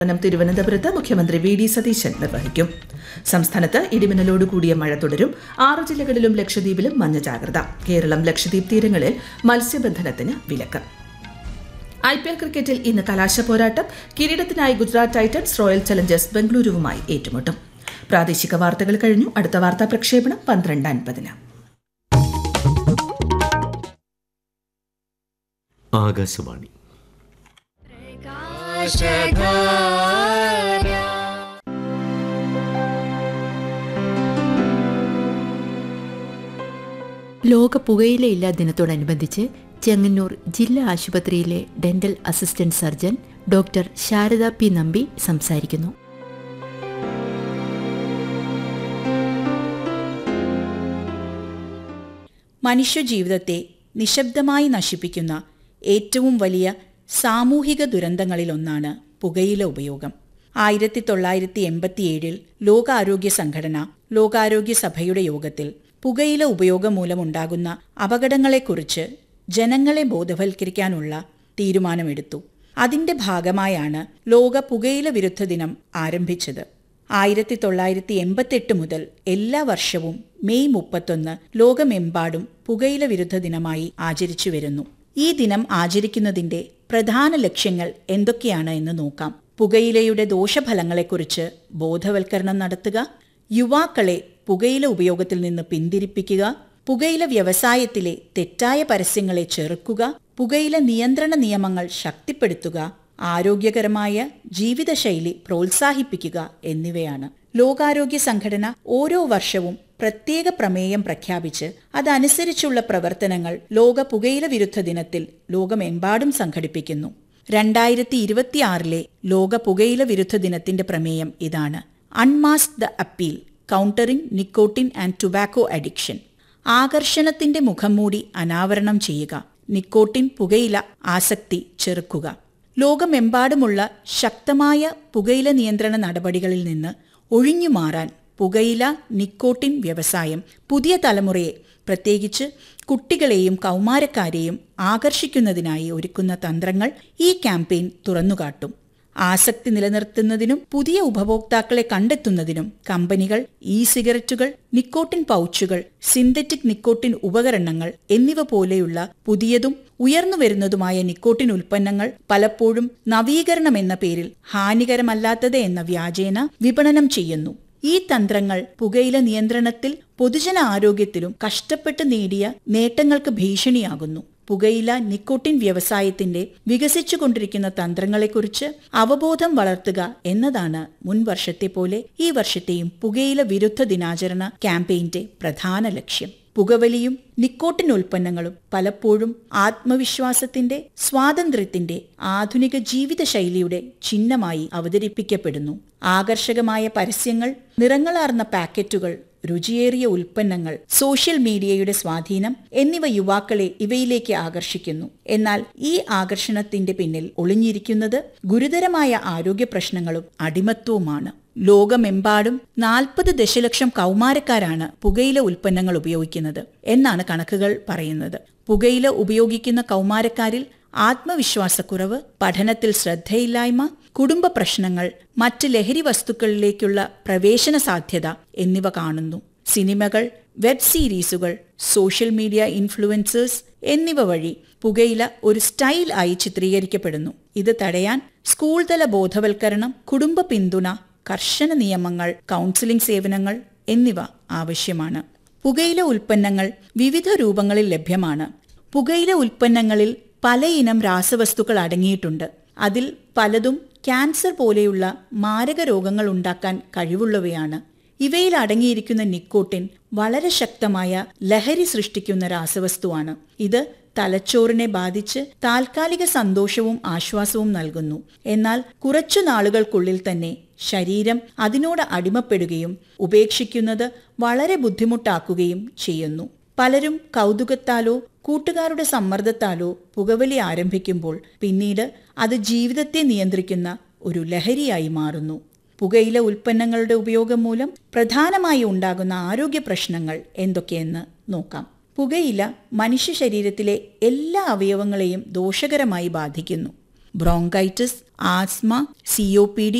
ഉദ്ഘാടനം തിരുവനന്തപുരത്ത് മുഖ്യമന്ത്രി വി ഡി സതീശൻ നിർവഹിക്കും സംസ്ഥാനത്ത് ഇടിമിന്നലോട് കൂടിയ മഴ തുടരും ആറ് ജില്ലകളിലും ലക്ഷദ്വീപിലും മഞ്ഞ ജാഗ്രത കേരളം ലക്ഷദ്വീപ് തീരങ്ങളിൽ മത്സ്യബന്ധനത്തിന് വിലക്ക് ഐ പി എൽ ക്രിക്കറ്റിൽ ഇന്ന് കലാശ പോരാട്ടം കിരീടത്തിനായി ഗുജറാത്ത് ടൈറ്റൻസ് റോയൽ ചലഞ്ചേഴ്സ് ബംഗളൂരുവുമായി ഏറ്റുമുട്ടും പ്രാദേശിക വാർത്തകൾ കഴിഞ്ഞു അടുത്ത വാർത്താ പ്രക്ഷേപണം പന്ത്രണ്ട് അൻപതിന് ആകാശവാണി ലോക പുകയിലയില്ലാ ദിനത്തോടനുബന്ധിച്ച് ചെങ്ങന്നൂർ ജില്ലാ ആശുപത്രിയിലെ dental assistant surgeon doctor Sharada P Nambi സംസാരിക്കുന്നു മനുഷ്യജീവിതത്തെ നിശബ്ദമായി നശിപ്പിക്കുന്ന ഏറ്റവും വലിയ സാമൂഹിക ദുരന്തങ്ങളിലൊന്നാണ് പുകയില ഉപയോഗം ആയിരത്തി തൊള്ളായിരത്തി എൺപത്തിയേഴിൽ ലോകാരോഗ്യ സംഘടന ലോകാരോഗ്യ സഭയുടെ യോഗത്തിൽ പുകയില ഉപയോഗം മൂലമുണ്ടാകുന്ന അപകടങ്ങളെക്കുറിച്ച് ജനങ്ങളെ ബോധവൽക്കരിക്കാനുള്ള തീരുമാനമെടുത്തു അതിന്റെ ഭാഗമായാണ് ലോക പുകയില വിരുദ്ധ ദിനം ആരംഭിച്ചത് ആയിരത്തി തൊള്ളായിരത്തി എൺപത്തെട്ട് മുതൽ എല്ലാ വർഷവും മെയ് മുപ്പത്തൊന്ന് ലോകമെമ്പാടും പുകയില വിരുദ്ധ ദിനമായി ആചരിച്ചു വരുന്നു ഈ ദിനം ആചരിക്കുന്നതിന്റെ പ്രധാന ലക്ഷ്യങ്ങൾ എന്തൊക്കെയാണ് എന്ന് നോക്കാം പുകയിലയുടെ ദോഷഫലങ്ങളെക്കുറിച്ച് ബോധവൽക്കരണം നടത്തുക യുവാക്കളെ പുകയില ഉപയോഗത്തിൽ നിന്ന് പിന്തിരിപ്പിക്കുക പുകയില വ്യവസായത്തിലെ തെറ്റായ പരസ്യങ്ങളെ ചെറുക്കുക പുകയില നിയന്ത്രണ നിയമങ്ങൾ ശക്തിപ്പെടുത്തുക ആരോഗ്യകരമായ ജീവിതശൈലി പ്രോത്സാഹിപ്പിക്കുക എന്നിവയാണ് ലോകാരോഗ്യ സംഘടന ഓരോ വർഷവും പ്രത്യേക പ്രമേയം പ്രഖ്യാപിച്ച് അതനുസരിച്ചുള്ള പ്രവർത്തനങ്ങൾ ലോക പുകയില വിരുദ്ധ ദിനത്തിൽ ലോകമെമ്പാടും സംഘടിപ്പിക്കുന്നു രണ്ടായിരത്തി ഇരുപത്തിയാറിലെ ലോക പുകയില വിരുദ്ധ ദിനത്തിന്റെ പ്രമേയം ഇതാണ് unmask the appeal countering nicotine and tobacco addiction ആകർഷണത്തിന്റെ മുഖംമൂടി അനാവരണം ചെയ്യുക നിക്കോട്ടിൻ പുകയില ആസക്തി ചെറുക്കുക ലോകമെമ്പാടുമുള്ള ശക്തമായ പുകയില നിയന്ത്രണ നടപടികളിൽ നിന്ന് ഒഴിഞ്ഞുമാറാൻ പുകയില നിക്കോട്ടിൻ വ്യവസായം പുതിയ തലമുറയെ പ്രത്യേകിച്ച് കുട്ടികളെയും കൗമാരക്കാരെയും ആകർഷിക്കുന്നതിനായി ഒരുക്കുന്ന തന്ത്രങ്ങൾ ഈ ക്യാമ്പയിൻ തുറന്നുകാട്ടും ആസക്തി നിലനിർത്തുന്നതിനും പുതിയ ഉപഭോക്താക്കളെ കണ്ടെത്തുന്നതിനും കമ്പനികൾ ഇ സിഗരറ്റുകൾ നിക്കോട്ടിൻ പൗച്ചുകൾ സിന്തറ്റിക് നിക്കോട്ടിൻ ഉപകരണങ്ങൾ എന്നിവ പോലെയുള്ള പുതിയതും ഉയർന്നുവരുന്നതുമായ നിക്കോട്ടിൻ ഉൽപ്പന്നങ്ങൾ പലപ്പോഴും നവീകരണം എന്ന പേരിൽ ഹാനികരമല്ലാത്തത് എന്ന വ്യാജേന വിപണനം ചെയ്യുന്നു ഈ തന്ത്രങ്ങൾ പുകയില നിയന്ത്രണത്തിൽ പൊതുജന ആരോഗ്യത്തിലും കഷ്ടപ്പെട്ട് നേടിയ നേട്ടങ്ങൾക്ക് ഭീഷണിയാകുന്നു പുകയില നിക്കോട്ടിൻ വ്യവസായത്തിന്റെ വികസിച്ചുകൊണ്ടിരിക്കുന്ന തന്ത്രങ്ങളെക്കുറിച്ച് അവബോധം വളർത്തുക എന്നതാണ് മുൻ വർഷത്തെ പോലെ ഈ വർഷത്തെയും പുകയില വിരുദ്ധ ദിനാചരണ ക്യാമ്പയിന്റെ പ്രധാന ലക്ഷ്യം പുകവലിയും നിക്കോട്ടിൻ ഉൽപ്പന്നങ്ങളും പലപ്പോഴും ആത്മവിശ്വാസത്തിന്റെ സ്വാതന്ത്ര്യത്തിന്റെ ആധുനിക ജീവിതശൈലിയുടെ ചിഹ്നമായി അവതരിപ്പിക്കപ്പെടുന്നു ആകർഷകമായ പരസ്യങ്ങൾ നിറങ്ങളാർന്ന പാക്കറ്റുകൾ രുചിയേറിയ ഉൽപ്പന്നങ്ങൾ സോഷ്യൽ മീഡിയയുടെ സ്വാധീനം എന്നിവ യുവാക്കളെ ഇവയിലേക്ക് ആകർഷിക്കുന്നു എന്നാൽ ഈ ആകർഷണത്തിന്റെ പിന്നിൽ ഒളിഞ്ഞിരിക്കുന്നത് ഗുരുതരമായ ആരോഗ്യ പ്രശ്നങ്ങളും അടിമത്വവുമാണ് ലോകമെമ്പാടും നാൽപ്പത് ദശലക്ഷം കൗമാരക്കാരാണ് പുകയില ഉൽപ്പന്നങ്ങൾ ഉപയോഗിക്കുന്നത് എന്നാണ് കണക്കുകൾ പറയുന്നത് പുകയില ഉപയോഗിക്കുന്ന കൗമാരക്കാരിൽ ആത്മവിശ്വാസക്കുറവ് പഠനത്തിൽ ശ്രദ്ധയില്ലായ്മ കുടുംബ പ്രശ്നങ്ങൾ മറ്റ് ലഹരി വസ്തുക്കളിലേക്കുള്ള പ്രവേശന സാധ്യത എന്നിവ കാണുന്നു സിനിമകൾ വെബ് സീരീസുകൾ സോഷ്യൽ മീഡിയ ഇൻഫ്ലുവൻസേഴ്സ് എന്നിവ വഴി പുകയില ഒരു സ്റ്റൈൽ ആയി ചിത്രീകരിക്കപ്പെടുന്നു ഇത് തടയാൻ സ്കൂൾ തല ബോധവൽക്കരണം കുടുംബ പിന്തുണ കർശന നിയമങ്ങൾ കൗൺസിലിംഗ് സേവനങ്ങൾ എന്നിവ ആവശ്യമാണ് പുകയില ഉൽപ്പന്നങ്ങൾ വിവിധ രൂപങ്ങളിൽ ലഭ്യമാണ് പുകയില ഉൽപ്പന്നങ്ങളിൽ പലയിനം രാസവസ്തുക്കൾ അടങ്ങിയിട്ടുണ്ട് അതിൽ പലതും ക്യാൻസർ പോലെയുള്ള മാരക രോഗങ്ങൾ ഉണ്ടാക്കാൻ കഴിവുള്ളവയാണ് ഇവയിൽ അടങ്ങിയിരിക്കുന്ന നിക്കോട്ടിൻ വളരെ ശക്തമായ ലഹരി സൃഷ്ടിക്കുന്ന രാസവസ്തുവാണ് ഇത് തലച്ചോറിനെ ബാധിച്ച് താൽക്കാലിക സന്തോഷവും ആശ്വാസവും നൽകുന്നു എന്നാൽ കുറച്ചു നാളുകൾക്കുള്ളിൽ തന്നെ ശരീരം അതിനോട് അടിമപ്പെടുകയും ഉപേക്ഷിക്കുന്നത് വളരെ ബുദ്ധിമുട്ടാക്കുകയും ചെയ്യുന്നു പലരും കൗതുകത്താലോ കൂട്ടുകാരുടെ സമ്മർദ്ദത്താലോ പുകവലി ആരംഭിക്കുമ്പോൾ പിന്നീട് അത് ജീവിതത്തെ നിയന്ത്രിക്കുന്ന ഒരു ലഹരിയായി മാറുന്നു പുകയില ഉൽപ്പന്നങ്ങളുടെ ഉപയോഗം മൂലം പ്രധാനമായി ഉണ്ടാകുന്ന ആരോഗ്യ പ്രശ്നങ്ങൾ എന്തൊക്കെയെന്ന് നോക്കാം പുകയില മനുഷ്യ ശരീരത്തിലെ എല്ലാ അവയവങ്ങളെയും ദോഷകരമായി ബാധിക്കുന്നു bronchitis asthma C O P D